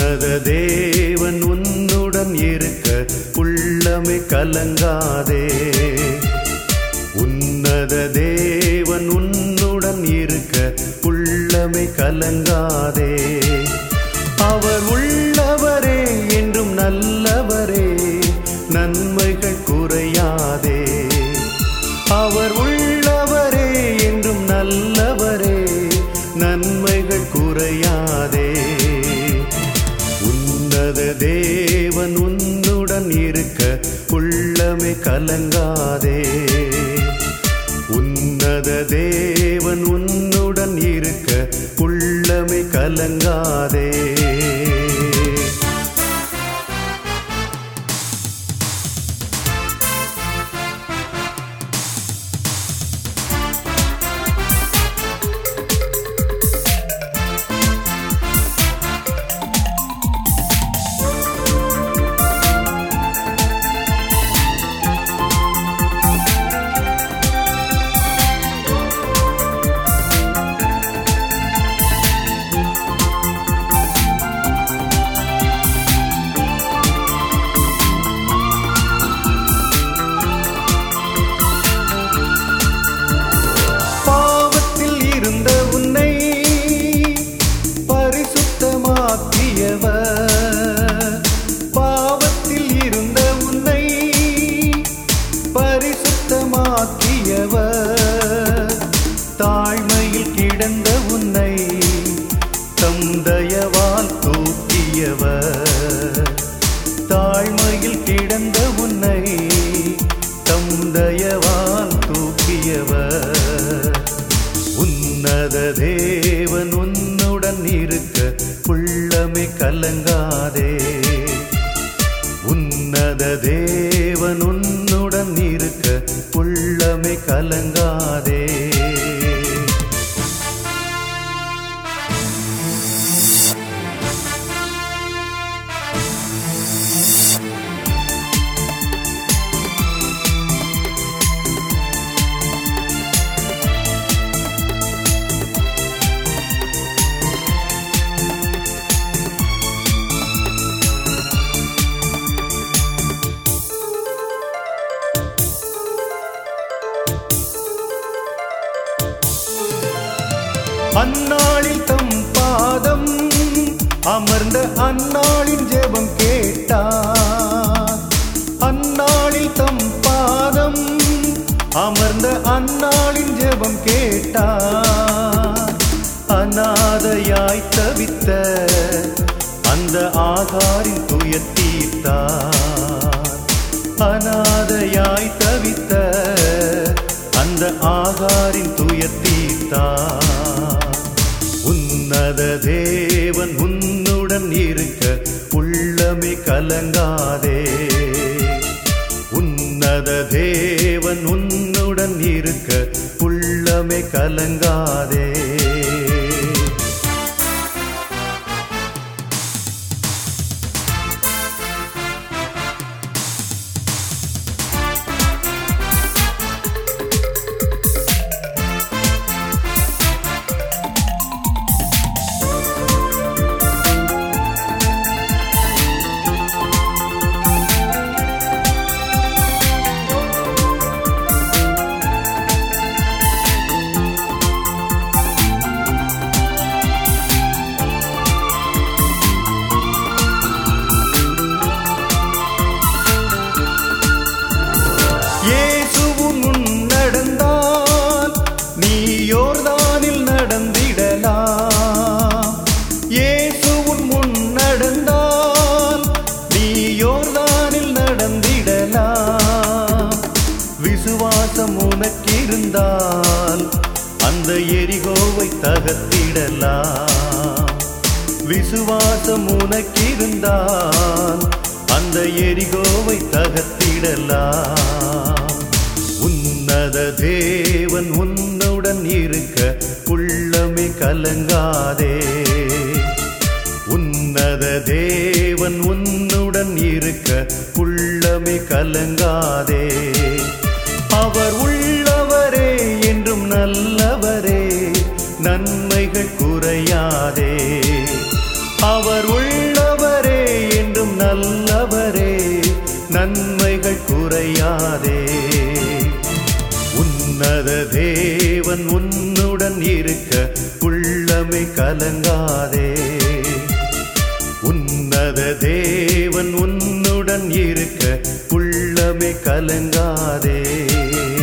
உன்னத தேவன் உன்னுடன் இருக்க உள்ளமே கலங்காதே உன்னத தேவன் உன்னுடன் இருக்க உள்ளமே கலங்காதே அவர் உள்ளவரே என்றும் நல்லவரே நன்மைகள் குறையாதே அவர் உள்ளவரே என்றும் நல்லவரே நன்மைகள் குறையாதே உன்னத தேவன் உன்னுடன் இருக்க உள்ளமே கலங்காதே உன்னத தேவன் உன்னுடன் இருக்க உள்ளமே கலங்காதே பாவத்தில் இருந்த உன்னை பரிசுத்தமாக்கியவர் பாவத்தில் இருந்த உன்னை பரிசுத்தமாக்கியவர் தாழ்மையில் கிடந்த உன்னை தம் தயவால் தூக்கியவர் தாழ்மையில் கிடந்த உன்னை தம் தயவால் தூக்கியவர் உன்னத தேவன் உன்னுடன் இருக்க உள்ளமே கலங்காதே உன்னத தேவன் உன்னுடன் இருக்க உள்ளமே கலங்காதே அந்நாளில் தம் பாதம் அமர்ந்த அந்நாளின் ஜெபம் கேட்டார் அந்நாளில் தம் பாதம் அமர்ந்த அந்நாளின் ஜெபம் கேட்டார் அநாதையாய் தவித்த அந்த ஆகாரின் துயர் தீர்த்தார் அநாதையாய் தவித்த அந்த ஆகாரின் துயர் தீர்த்தார் உன்னத தேவன் உன்னுடன் இருக்க உள்ளமே கலங்காதே உன்னத தேவன் உன்னுடன் இருக்க உள்ளமே கலங்காதே இயேசுவும் முன் நடந்தால் நீ யோர்தானில் நடந்திடலாம் இயேசுவும் முன் நடந்தால் நீ யோர்தானில் நடந்திடலாம் விசுவாசம் உனக்கிருந்தால் அந்த எரிகோவை தகர்த்திடலாம் விசுவாசம் உனக்கிருந்தால் அந்த எரிகோவை தகர்த்திடலாம் உன்னத தேவன் உன்னுடன் இருக்க உள்ளமே கலங்காதே உன்னத தேவன் உன்னுடன் இருக்க உள்ளமே கலங்காதே அவர் உள்ளவரே என்றும் நல்லவரே நன்மைகள் குறையாதே அவர் உள்ளவர் குறையாதே உன்னத தேவன் உன்னுடன் இருக்க உள்ளமே கலங்காதே உன்னத தேவன் உன்னுடன் இருக்க உள்ளமே கலங்காதே